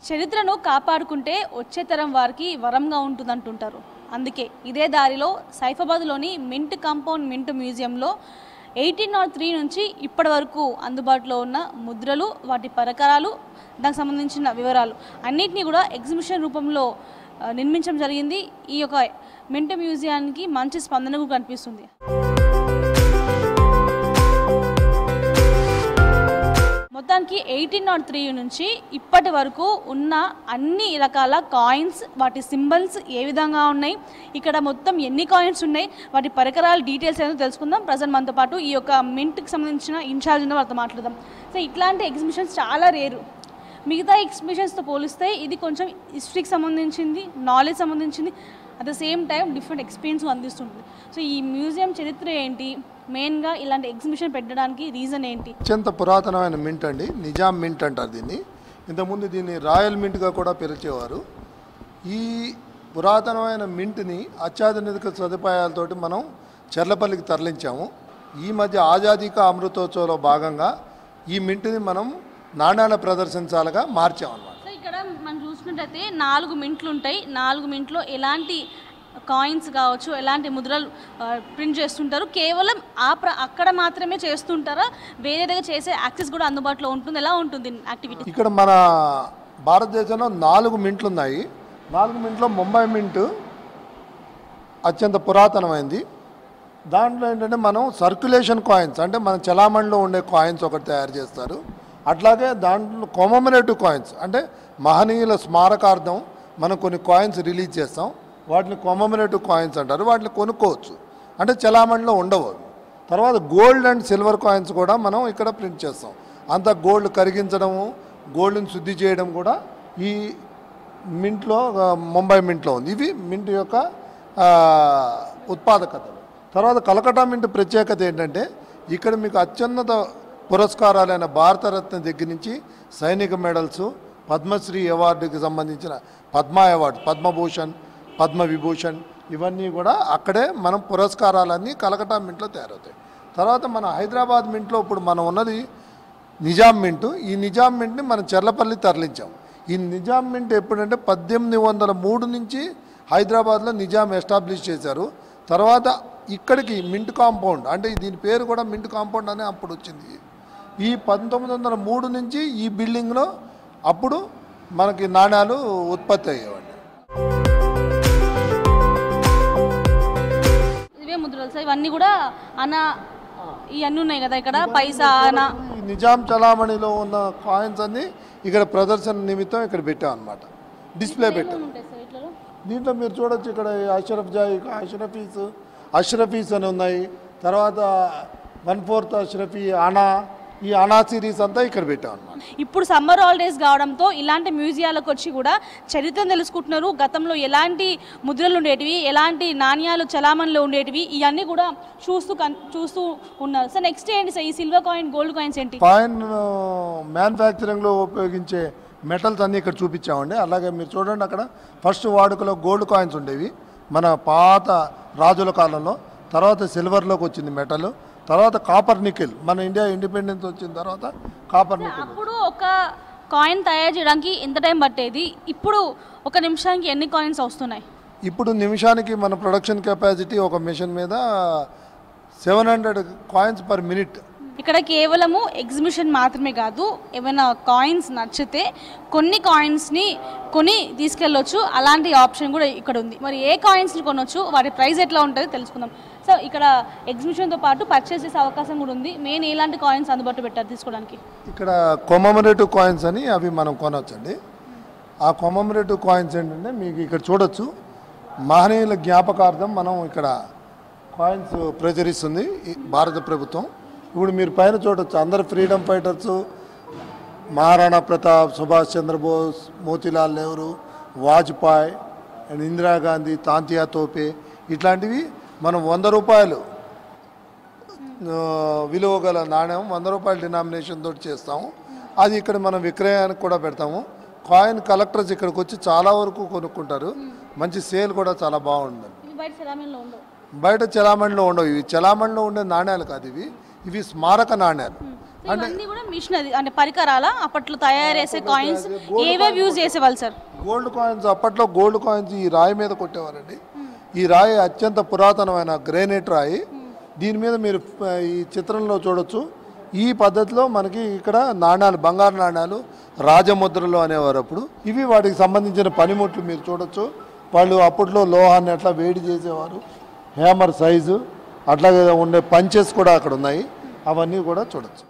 చరిత్రను కాపాడుకుంటే వచ్చే తరం వారికి వరంగా ఉంటుందంటుంటారు అందుకే ఇదే దారిలో సైఫాబాద్లోని మింట్ కాంపౌండ్ మింట్ మ్యూజియంలో ఎయిటీన్ నాట్ త్రీ నుంచి ఇప్పటి వరకు అందుబాటులో ఉన్న ముద్రలు వాటి పరికరాలు దానికి సంబంధించిన వివరాలు అన్నిటినీ కూడా ఎగ్జిబిషన్ రూపంలో ఆ, నిర్మించడం జరిగింది ఈ యొక్క మింట్ మ్యూజియానికి మంచి స్పందన కూడా కనిపిస్తుంది మొత్తానికి ఎయిటీన్ నాట్ త్రీ నుంచి ఇప్పటి వరకు ఉన్న అన్ని రకాల కాయిన్స్ వాటి సింబల్స్ ఏ విధంగా ఉన్నాయి ఇక్కడ మొత్తం ఎన్ని కాయిన్స్ ఉన్నాయి వాటి పరికరాల డీటెయిల్స్ ఏదో తెలుసుకుందాం ప్రజెంట్ మనతో పాటు ఈ యొక్క మింట్కి సంబంధించిన ఇన్ఛార్జ్ ఉన్న వాళ్ళతో మాట్లాడదాం సో ఇట్లాంటి ఎగ్జిబిషన్స్ చాలా రేరు మిగతా ఎగ్జిబిషన్స్తో పోలిస్తే ఇది కొంచెం హిస్టరీకి సంబంధించింది నాలెడ్జ్ సంబంధించింది at the same time different experience అందిస్తుంది సో ఈ మ్యూజియం చరిత్ర ఏంటి మెయిన్గా ఇలాంటి ఎగ్జిబిషన్ పెట్టడానికి రీజన్ ఏంటి అత్యంత పురాతనమైన మింట్ అండి నిజాం మింట్ అంటారు దీన్ని ఇంతకుముందు దీన్ని రాయల్ మింట్గా కూడా పిలిచేవారు ఈ పురాతనమైన మింట్ని అత్యాధునిక సదుపాయాలతోటి మనం చెర్లపల్లికి తరలించాము ఈ మధ్య ఆజాదీక అమృతోత్సవంలో భాగంగా ఈ మింట్ని మనం నాణ్యాల ప్రదర్శించాలుగా మార్చామన్నమాట సో ఇక్కడ మనం చూసినట్టయితే నాలుగు మింట్లు ఉంటాయి నాలుగు మింట్లో ఎలాంటి కాయిన్స్ కావచ్చు ఎలాంటి ముద్రలు ప్రింట్ చేస్తుంటారు కేవలం ఆ ప్ర అక్కడ మాత్రమే చేస్తుంటారా వేరే దగ్గర చేసే యాక్సెస్ కూడా అందుబాటులో ఉంటుంది ఎలా ఉంటుంది యాక్టివిటీ ఇక్కడ మన భారతదేశంలో నాలుగు మింట్లు ఉన్నాయి నాలుగు మింట్లో ముంబై మింట్ అత్యంత పురాతనమైంది దాంట్లో ఏంటంటే మనం సర్క్యులేషన్ కాయిన్స్ అంటే మన చలామణిలో ఉండే కాయిన్స్ ఒకటి తయారు చేస్తారు అట్లాగే దాంట్లో కొమమరేటివ్ కాయిన్స్ అంటే మహనీయుల స్మారకార్థం మనం కొన్ని కాయిన్స్ రిలీజ్ చేస్తాం వాటిని కొమమరేటివ్ కాయిన్స్ అంటారు వాటిని కొనుక్కోవచ్చు అంటే చలామణిలో ఉండవు అవి. తర్వాత గోల్డ్ అండ్ సిల్వర్ కాయిన్స్ కూడా మనం ఇక్కడ ప్రింట్ చేస్తాం అంత గోల్డ్ కరిగించడము గోల్డ్ని శుద్ధి చేయడం కూడా ఈ మింట్లో ఆ, ముంబై మింట్లో ఉంది ఇవి మింట్ యొక్క ఆ, ఉత్పాదకతలు తర్వాత కలకటా మింట్ ప్రత్యేకత ఏంటంటే ఇక్కడ మీకు అత్యున్నత పురస్కారాలైన భారతరత్న దగ్గర నుంచి సైనిక మెడల్స్ పద్మశ్రీ అవార్డుకి సంబంధించిన పద్మ అవార్డు పద్మభూషణ్ పద్మవిభూషణ్ ఇవన్నీ కూడా అక్కడే మనం పురస్కారాలన్నీ కలకటా మింట్లో తయారవుతాయి తర్వాత మన హైదరాబాద్ మింట్లో ఇప్పుడు మనం ఉన్నది నిజాం మింటు ఈ నిజాం మింట్ని మనం చెర్లపల్లి తరలించాం ఈ నిజాం మింట్ ఎప్పుడంటే పద్దెనిమిది వందల మూడు నుంచి హైదరాబాద్లో నిజాం ఎస్టాబ్లిష్ చేశారు తర్వాత ఇక్కడికి మింట్ కాంపౌండ్ అంటే దీని పేరు కూడా మింట్ కాంపౌండ్ అనే అప్పుడు వచ్చింది ఈ పంతొమ్మిది వందల మూడు నుంచి ఈ బిల్డింగ్లో అప్పుడు మనకి నాణ్యాలు ఉత్పత్తి అయ్యేవాడి ఇవే ముద్రలు సార్ ఇవన్నీ కూడా అన ఇవన్నీ ఉన్నాయి కదా ఇక్కడ పైసా అనా ఈ నిజాం చలామణిలో ఉన్న కాయిన్స్ అన్ని ఇక్కడ ప్రదర్శన నిమిత్తం ఇక్కడ పెట్టాం అనమాట డిస్ప్లే పెట్టాం ఉంటాయి సార్ ఇట్లలో దీంట్లో మీరు చూడొచ్చు ఇక్కడ ఈ అష్రఫ్ జాయ్ అష్రఫీస్ అష్రఫీస్ అని ఉన్నాయి తర్వాత వన్ ఫోర్త్ అష్రఫీ అనా ఈ అనా సిరీస్ అంతా ఇక్కడ పెట్టాం అనమాట ఇప్పుడు సమ్మర్ హాలిడేస్ కావడంతో ఇలాంటి మ్యూజియాలకు వచ్చి కూడా చరిత్రను తెలుసుకుంటున్నారు గతంలో ఎలాంటి ముద్రలు ఉండేటివి ఎలాంటి నాణ్యాలు చలామణిలో ఉండేటివి ఇవన్నీ కూడా చూస్తూ కన్ చూస్తూ ఉన్నారు సార్ నెక్స్ట్ ఏంటి సార్ ఈ సిల్వర్ కాయిన్ గోల్డ్ కాయిన్స్ ఏంటి కాయిన్ మ్యానుఫ్యాక్చరింగ్లో ఉపయోగించే మెటల్స్ అన్నీ ఇక్కడ చూపించామండి అలాగే మీరు చూడండి అక్కడ ఫస్ట్ వాడుకలో గోల్డ్ కాయిన్స్ ఉండేవి మన పాత రాజుల కాలంలో తర్వాత సిల్వర్లోకి వచ్చింది మెటల్ తర్వాత కాపర్ నికెల్ మన ఇండియా ఇండిపెండెన్స్ వచ్చిన తర్వాత కాపర్ నికెల్ అప్పుడు ఒక కాయిన్ తయారు చేయడానికి ఎంత టైం పట్టేది ఇప్పుడు ఒక నిమిషానికి ఎన్ని కాయిన్స్ వస్తున్నాయి ఇప్పుడు నిమిషానికి మన ప్రొడక్షన్ కెపాసిటీ ఒక మిషన్ మీద seven hundred coins per minute ఇక్కడ కేవలము ఎగ్జిబిషన్ మాత్రమే కాదు ఏమైనా కాయిన్స్ నచ్చితే కొన్ని కాయిన్స్ని కొని తీసుకెళ్ళొచ్చు అలాంటి ఆప్షన్ కూడా ఇక్కడ ఉంది మరి ఏ కాయిన్స్ని కొనొచ్చు వాటి ప్రైస్ ఎట్లా ఉంటుంది తెలుసుకుందాం సో ఇక్కడ ఎగ్జిబిషన్తో పాటు పర్చేస్ చేసే అవకాశం కూడా ఉంది మెయిన్ ఎలాంటి కాయిన్స్ అందుబాటులో పెట్టారు తీసుకోవడానికి ఇక్కడ కొమమరేటివ్ కాయిన్స్ అని అవి మనం కొనవచ్చండి ఆ కొమమరేటివ్ కాయిన్స్ ఏంటంటే మీకు ఇక్కడ చూడొచ్చు మహనీయుల జ్ఞాపకార్థం మనం ఇక్కడ కాయిన్స్ ప్రచురిస్తుంది ఈ భారత ప్రభుత్వం ఇప్పుడు మీరు పైన చూడొచ్చు అందరు freedom fighters Maharana Pratap Subhash Chandra Bose Motilal Nehru Vajpayee and Indira Gandhi Tantia Tope ఇట్లాంటివి మనం వంద రూపాయలు ఆ, విలువ గల నాణ్యం వంద రూపాయల డినామినేషన్ తోటి చేస్తాము అది ఇక్కడ మనం విక్రయానికి కూడా పెడతాము కాయిన్ కలెక్టర్స్ ఇక్కడికి వచ్చి చాలా వరకు కొనుక్కుంటారు మంచి సేల్ కూడా చాలా బాగుంటుంది ఇవి బయట సెరామిన్లో ఉండవు బయట చలామణిలో ఉండవు ఇవి చలామణిలో ఉండే నాణ్యాలు కాదు ఇవి ఇవి స్మారక నాణ్యాలు ఇవన్నీ కూడా మిషనరీ అంటే పరికరాల అప్పట్లో తయారు చేసే కాయిన్స్ ఏవేవి యూజ్ చేసేవాళ్ళు సార్ గోల్డ్ కాయిన్స్ అప్పట్లో గోల్డ్ కాయిన్స్ ఈ రాయి మీద కొట్టేవారండి ఈ రాయి అత్యంత పురాతనమైన గ్రేనైట్ రాయి దీని మీద మీరు ఆ, ఈ చిత్రంలో చూడొచ్చు ఈ పద్ధతిలో మనకి ఇక్కడ నాణ్యాలు బంగారు నాణ్యాలు రాజముద్రలు అనేవారు అప్పుడు ఇవి వాటికి సంబంధించిన పనిముట్లు మీరు చూడొచ్చు వాళ్ళు అప్పట్లో లోహాన్ని ఎట్లా వేడి చేసేవారు హ్యామర్ సైజు అట్లాగే ఉండే పంచెస్ కూడా అక్కడ ఉన్నాయి అవన్నీ కూడా చూడొచ్చు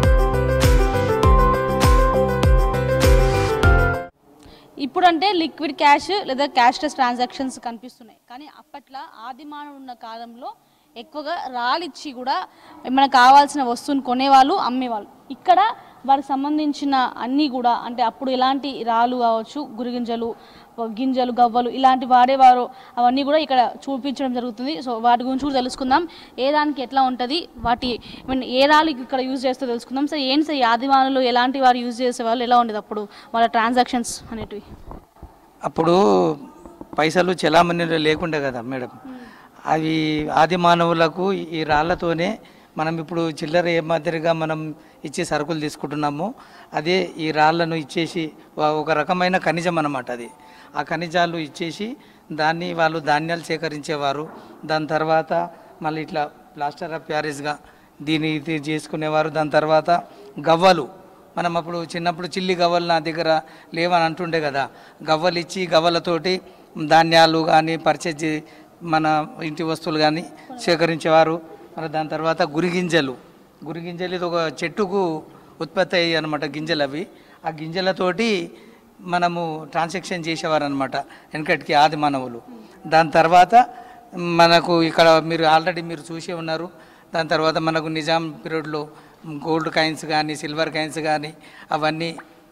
ఇప్పుడు అంటే లిక్విడ్ క్యాష్ లేదా క్యాష్లెస్ ట్రాన్సాక్షన్స్ కనిపిస్తున్నాయి కానీ అప్పట్లో ఆది మానవుడు ఉన్న కాలంలో ఎక్కువగా రాలిచ్చి కూడా ఏమైనా కావాల్సిన వస్తువుని కొనేవాళ్ళు అమ్మేవాళ్ళు ఇక్కడ వారికి సంబంధించిన అన్నీ కూడా అంటే అప్పుడు ఎలాంటి రాళ్ళు కావచ్చు గురిగింజలు గింజలు గవ్వలు ఇలాంటి వాడేవారు అవన్నీ కూడా ఇక్కడ చూపించడం జరుగుతుంది సో వాటి గురించి కూడా తెలుసుకుందాం ఏ దానికి ఎట్లా ఉంటుంది వాటి I mean, ఏ రాళ్ళు ఇక్కడ యూజ్ చేస్తే తెలుసుకుందాం సార్ ఏంటి సార్ ఈ ఆదివానులు ఎలాంటి వారు యూజ్ చేసేవాళ్ళు ఎలా ఉండేది అప్పుడు వాళ్ళ ట్రాన్సాక్షన్స్ అనేటివి అప్పుడు పైసలు చెలామణిలో లేకుండే కదా మేడం అవి ఆది మానవులకు ఈ రాళ్లతోనే మనం ఇప్పుడు చిల్లర ఏ మాదిరిగా మనం ఇచ్చే సరుకులు తీసుకుంటున్నామో అదే ఈ రాళ్లను ఇచ్చేసి వా- ఒక రకమైన ఖనిజం అన్నమాట అది ఆ ఖనిజాలు ఇచ్చేసి దాన్ని వాళ్ళు ధాన్యాలు సేకరించేవారు దాని తర్వాత మళ్ళీ ఇట్లా ప్లాస్టర్ ఆఫ్ ప్యారిస్గా దీన్ని ఇది చేసుకునేవారు దాని తర్వాత గవ్వలు మనం అప్పుడు చిన్నప్పుడు చిల్లి గవ్వలు నా దగ్గర లేవని అంటుండే కదా గవ్వలు ఇచ్చి గవ్వలతోటి ధాన్యాలు కానీ పర్చేజ్ చే మన ఇంటి వస్తువులు కానీ సేకరించేవారు మరి దాని తర్వాత గురిగింజలు గురిగింజలు ఇది ఒక చెట్టుకు ఉత్పత్తి అయ్యి అనమాట గింజలు అవి ఆ గింజలతోటి మనము ట్రాన్సాక్షన్ చేసేవారు అనమాట వెనకటికి ఆది మానవులు దాని తర్వాత మనకు ఇక్కడ మీరు ఆల్రెడీ మీరు చూసే ఉన్నారు దాని తర్వాత మనకు నిజాం పీరియడ్లో గోల్డ్ కాయిన్స్ కానీ సిల్వర్ కాయిన్స్ కానీ అవన్నీ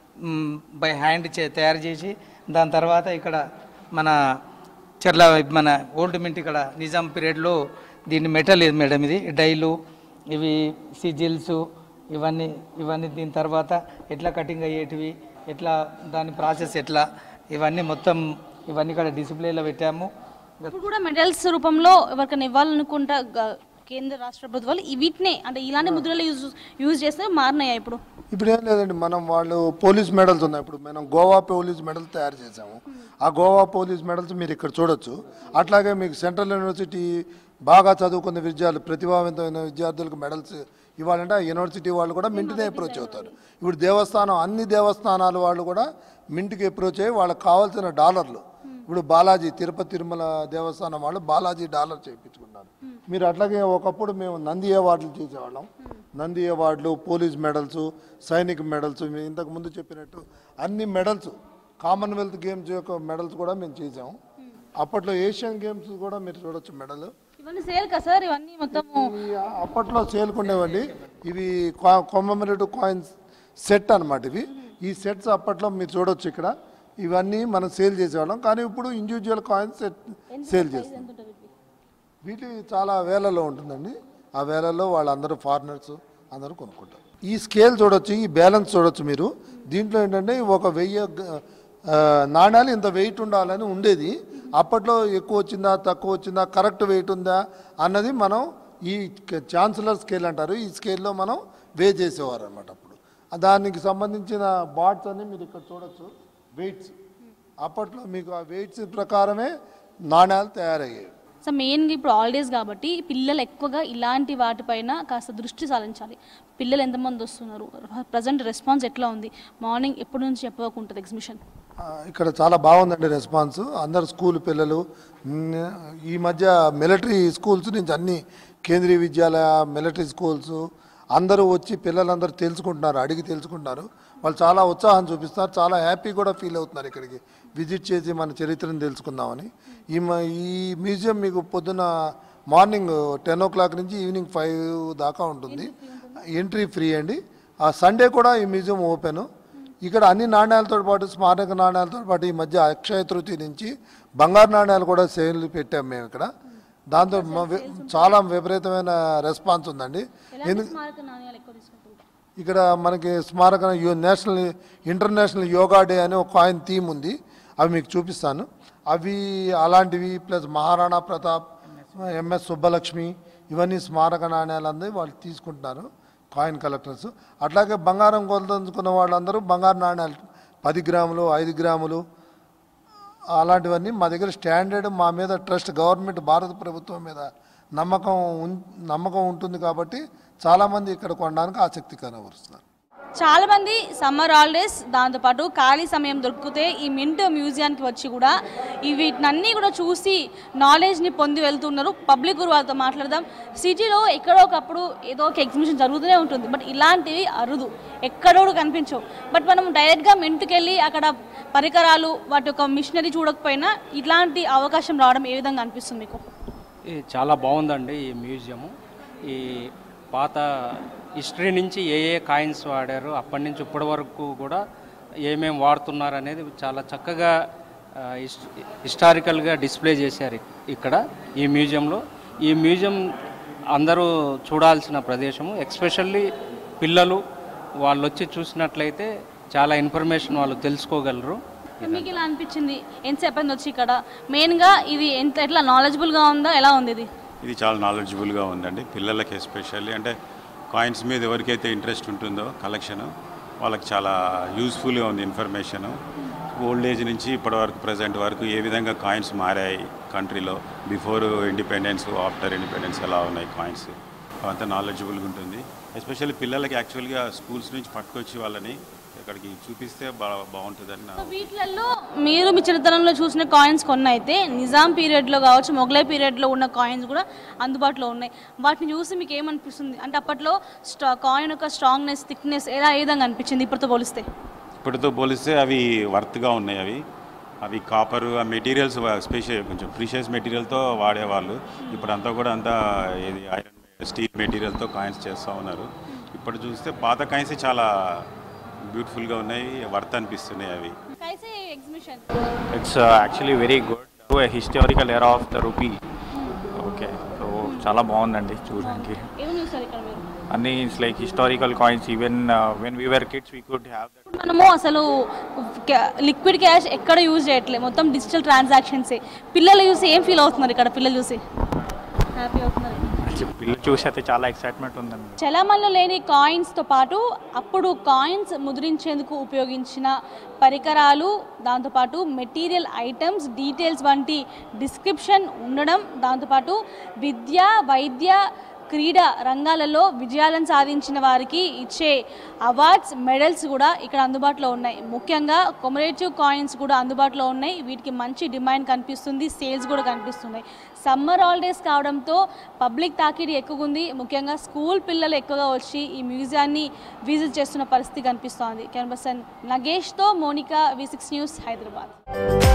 బై హ్యాండ్ చే తయారు చేసి దాని తర్వాత ఇక్కడ మన చెర్ల మన ఓల్డ్ మింట్ ఇక్కడ నిజాం పీరియడ్లో దీన్ని మెటల్ ఇది మేడం ఇది డైలు ఇవి సిజిల్స్ ఇవన్నీ ఇవన్నీ దీని తర్వాత ఎట్లా కటింగ్ అయ్యేటివి ఎట్లా దాని ప్రాసెస్ ఎట్లా ఇవన్నీ మొత్తం ఇవన్నీ ఇక్కడ డిస్ప్లేలో పెట్టాము ఇప్పుడు కూడా మెడల్స్ రూపంలో ఎవరికైనా ఇవ్వాలనుకుంటా గ- కేంద్ర రాష్ట్ర ప్రభుత్వాలు ఈ వీటినే అంటే ఇలాంటి ముద్రలు యూజ్ యూజ్ చేస్తే మారినాయా ఇప్పుడు ఇప్పుడు ఏం లేదండి మనం వాళ్ళు పోలీస్ మెడల్స్ ఉన్నాయి ఇప్పుడు మనం గోవా పోలీస్ మెడల్ తయారు చేసాము ఆ గోవా పోలీస్ మెడల్స్ మీరు ఇక్కడ చూడొచ్చు అట్లాగే మీకు సెంట్రల్ యూనివర్సిటీ బాగా చదువుకున్న విద్యార్థులు ప్రతిభావంతమైన విద్యార్థులకు మెడల్స్ ఇవ్వాలంటే ఆ యూనివర్సిటీ వాళ్ళు కూడా మింట్నే అప్రోచ్ అవుతారు ఇప్పుడు దేవస్థానం అన్ని దేవస్థానాల వాళ్ళు కూడా మింట్కి అప్రోచ్ అయ్యి వాళ్ళకి కావాల్సిన డాలర్లు ఇప్పుడు బాలాజీ తిరుపతి తిరుమల దేవస్థానం వాళ్ళు బాలాజీ డాలర్ చేయించుకున్నారు మీరు అట్లాగే ఒకప్పుడు మేము నంది అవార్డులు చేసేవాళ్ళం నంది అవార్డులు పోలీస్ మెడల్స్ సైనిక్ మెడల్స్ మేము ఇంతకు ముందు చెప్పినట్టు అన్ని మెడల్స్ కామన్వెల్త్ గేమ్స్ యొక్క మెడల్స్ కూడా మేము చేసాము అప్పట్లో ఏషియన్ గేమ్స్ కూడా మీరు చూడొచ్చు మెడల్ ఇవన్నీ సేల్ కదా సార్ ఇవన్నీ మొత్తము ఇవి అప్పట్లో సేల్కుండేవండి ఇవి కొమ్మమరేటివ్ కాయిన్స్ సెట్ అన్నమాట ఇవి ఈ సెట్స్ అప్పట్లో మీరు చూడొచ్చు ఇక్కడ ఇవన్నీ మనం సేల్ చేసేవాళ్ళం కానీ ఇప్పుడు ఇండివిజువల్ కాయిన్స్ సెట్ సేల్ చేస్తాం ఎంత ఉంటుంది వీటికి? వీటి చాలా వేలలో ఉంటుందండి ఆ వేలలో వాళ్ళందరూ ఫారినర్స్ అందరూ కొనుక్కుంటారు ఈ స్కేల్ చూడొచ్చు ఈ బ్యాలెన్స్ చూడొచ్చు మీరు దీంట్లో ఏంటంటే ఒక వెయ్యి గ- ఆ, నాణ్యాలు ఇంత వెయిట్ ఉండాలని ఉండేది అప్పట్లో ఎక్కువ వచ్చిందా తక్కువ వచ్చిందా కరెక్ట్ వెయిట్ ఉందా అన్నది మనం ఈ ఛాన్సలర్ స్కేల్ అంటారు ఈ స్కేల్లో మనం వే చేసేవారు అనమాట అప్పుడు దానికి సంబంధించిన బాట్స్ అన్ని మీరు ఇక్కడ చూడొచ్చు వెయిట్స్ అప్పట్లో మీకు ఆ వెయిట్స్ ప్రకారమే నాణ్యాలు తయారయ్యాయి సో మెయిన్గా ఇప్పుడు హాలిడేస్ కాబట్టి పిల్లలు ఎక్కువగా ఇలాంటి వాటిపైన కాస్త దృష్టి సారించాలి పిల్లలు ఎంతమంది వస్తున్నారు ప్రజెంట్ రెస్పాన్స్ ఎట్లా ఉంది మార్నింగ్ ఎప్పటి నుంచి ఎప్పటివరకు ఉంటుంది ఎగ్జిబిషన్ ఆ, ఇక్కడ చాలా బాగుందండి రెస్పాన్స్ అందరు స్కూల్ పిల్లలు మ్, ఈ మధ్య మిలిటరీ స్కూల్స్ నుంచి అన్ని కేంద్రీయ విద్యాలయ మిలిటరీ స్కూల్స్ అందరూ వచ్చి పిల్లలందరూ తెలుసుకుంటున్నారు అడిగి తెలుసుకుంటున్నారు వాళ్ళు చాలా ఉత్సాహం చూపిస్తున్నారు చాలా హ్యాపీ కూడా ఫీల్ అవుతున్నారు ఇక్కడికి విజిట్ చేసి మన చరిత్రను తెలుసుకుందామని ఈ మ- ఈ మ్యూజియం మీకు పొద్దున మార్నింగ్ టెన్ ఓ క్లాక్ నుంచి ఈవినింగ్ ఫైవ్ దాకా ఉంటుంది ఎంట్రీ ఫ్రీ అండి ఆ సండే కూడా ఈ మ్యూజియం ఓపెన్ ఇక్కడ అన్ని నాణ్యాలతో పాటు స్మారక నాణ్యాలతో పాటు ఈ మధ్య అక్షయ తృతీయ నుంచి బంగారు నాణ్యాలు కూడా సేల్ పెట్టాం మేము ఇక్కడ దాంతో మ- వి- చాలా విపరీతమైన రెస్పాన్స్ ఉందండి ఎలాంటి స్మారక నాణ్యాలు ఎక్కువ తీసుకుంటుంటారు ఇక్కడ మనకి స్మారక యో- నేషనల్ ఇంటర్నేషనల్ యోగా డే అనే ఒక కాయిన్ థీమ్ ఉంది అవి మీకు చూపిస్తాను అవి అలాంటివి ప్లస్ మహారాణా ప్రతాప్ ఎంఎస్ సుబ్బలక్ష్మి ఇవన్నీ స్మారక నాణ్యాలు అంది వాళ్ళు తీసుకుంటున్నారు కాయిన్ కలెక్టర్స్ అట్లాగే బంగారం కొలుదంచుకున్న వాళ్ళందరూ బంగారు నాణ్యాలు పది గ్రాములు ఐదు గ్రాములు అలాంటివన్నీ మా దగ్గర స్టాండర్డ్ మా మీద ట్రస్ట్ గవర్నమెంట్ భారత ప్రభుత్వం మీద నమ్మకం ఉన్- నమ్మకం ఉంటుంది కాబట్టి చాలామంది ఇక్కడ కొనడానికి ఆసక్తి కనబరుస్తున్నారు చాలా మంది సమ్మర్ హాలిడేస్ దాంతోపాటు ఖాళీ సమయం దొరికితే ఈ మింట్ మ్యూజియానికి వచ్చి కూడా ఈ వీటినన్నీ కూడా చూసి నాలెడ్జ్ని పొంది వెళ్తున్నారు పబ్లిక్ గురు వాళ్ళతో మాట్లాడదాం సిటీలో ఎక్కడో ఒకప్పుడు ఏదో ఒక ఎగ్జిబిషన్ జరుగుతూనే ఉంటుంది బట్ ఇలాంటివి అరుదు ఎక్కడో కూడా కనిపించవు బట్ మనం డైరెక్ట్గా మింట్కి వెళ్ళి అక్కడ పరికరాలు వాటి యొక్క మిషనరీ చూడకపోయినా ఇట్లాంటి అవకాశం రావడం ఏ విధంగా అనిపిస్తుంది మీకు ఇది చాలా బాగుందండి ఈ మ్యూజియము ఈ పాత హిస్టరీ నుంచి ఏ ఏ కాయిన్స్ వాడారు అప్పటి నుంచి ఇప్పటి వరకు కూడా ఏమేమి వాడుతున్నారు అనేది చాలా చక్కగా ఆ, హిస్- హిస్టారికల్గా డిస్ప్లే చేశారు ఇక్- ఇక్కడ ఈ మ్యూజియంలో ఈ మ్యూజియం అందరూ చూడాల్సిన ప్రదేశము ఎక్స్పెషల్లీ పిల్లలు వాళ్ళు వచ్చి చూసినట్లయితే చాలా ఇన్ఫర్మేషన్ వాళ్ళు తెలుసుకోగలరు మీకు ఇలా అనిపించింది ఎంతసేపు అయింది వచ్చి ఇక్కడ మెయిన్గా ఇది ఎంత ఎట్లా నాలెడ్జబుల్గా ఉందా ఎలా ఉంది ఇది ఇది చాలా నాలెడ్జబుల్గా ఉందండి పిల్లలకి ఎస్పెషల్లీ అంటే కాయిన్స్ మీద ఎవరికైతే ఇంట్రెస్ట్ ఉంటుందో కలెక్షన్ వాళ్ళకి చాలా యూస్ఫుల్గా ఉంది ఇన్ఫర్మేషన్ ఓల్డ్ ఏజ్ నుంచి ఇప్పటి వరకు ప్రజెంట్ వరకు ఏ విధంగా కాయిన్స్ మారాయి కంట్రీలో బిఫోర్ ఇండిపెండెన్స్ ఆఫ్టర్ ఇండిపెండెన్స్ ఎలా ఉన్నాయి కాయిన్స్ అంతా నాలెడ్జబుల్గా ఉంటుంది ఎస్పెషల్లీ పిల్లలకి యాక్చువల్గా స్కూల్స్ నుంచి పట్టుకొచ్చి వాళ్ళని ఇక్కడికి చూపిస్తే బా బాగుంటుందని నా సో వీటిలలో మీరు మీ చిన్నతనంలో చూసిన కాయిన్స్ కొన్ని అయితే నిజాం పీరియడ్లో కావచ్చు మొఘలై పీరియడ్లో ఉన్న కాయిన్స్ కూడా అందుబాటులో ఉన్నాయి వాటిని చూసి మీకు ఏమనిపిస్తుంది అంటే అప్పట్లో స్టా కాయిన్ యొక్క స్ట్రాంగ్నెస్ థిక్నెస్ ఎలా ఏ విధంగా అనిపించింది ఇప్పటితో పోలిస్తే ఇప్పటితో పోలిస్తే అవి వర్త్గా ఉన్నాయి అవి అవి కాపర్ ఆ మెటీరియల్స్ స్పెషల్ కొంచెం ప్రీషియస్ మెటీరియల్తో వాడేవాళ్ళు ఇప్పుడు అంతా కూడా అంతా ఏది ఐరన్ స్టీల్ మెటీరియల్తో కాయిన్స్ చేస్తూ ఉన్నారు ఇప్పుడు చూస్తే పాత కాయిన్స్ చాలా బ్యూటిఫుల్గా ఉన్నాయి వర్త్ అనిపిస్తున్నాయి అవి కైసే exhibition It's uh, actually very good to a historical era of the rupee. Okay so చాలా బాగుందండి చూడడానికి ఏమేమి చూస్తారు ఇక్కడ మీరు అన్ని it's like historical coins even when we're kids we could have that ఇప్పుడు మనము అసలు లిక్విడ్ క్యాష్ ఎక్కడ యూజ్ చేయట్లేదు మొత్తం డిజిటల్ ట్రాన్సాక్షన్సే పిల్లలు చూసి ఏం ఫీల్ అవుతున్నారు ఇక్కడ పిల్లలు చూసి హ్యాపీ అవుతున్నారు పిల్లలు చూసి అయితే చాలా ఎక్సైట్మెంట్ ఉందండి చలామణిలో లేని కాయిన్స్తో పాటు అప్పుడు కాయిన్స్ ముద్రించేందుకు ఉపయోగించిన పరికరాలు దాంతోపాటు మెటీరియల్ ఐటమ్స్ డీటెయిల్స్ వంటి డిస్క్రిప్షన్ ఉండడం దాంతోపాటు విద్య వైద్య క్రీడా రంగాలలో విజయాలను సాధించిన వారికి ఇచ్చే అవార్డ్స్ మెడల్స్ కూడా ఇక్కడ అందుబాటులో ఉన్నాయి ముఖ్యంగా కొమరేటివ్ కాయిన్స్ కూడా అందుబాటులో ఉన్నాయి వీటికి మంచి డిమాండ్ కనిపిస్తుంది సేల్స్ కూడా కనిపిస్తున్నాయి సమ్మర్ హాలిడేస్ కావడంతో పబ్లిక్ తాకిడి ఎక్కువ ఉంది ముఖ్యంగా స్కూల్ పిల్లలు ఎక్కువగా వచ్చి ఈ మ్యూజియాన్ని విజిట్ చేస్తున్న పరిస్థితి కనిపిస్తోంది కెమెరా పర్సన్ నగేష్తో Monika V six news Hyderabad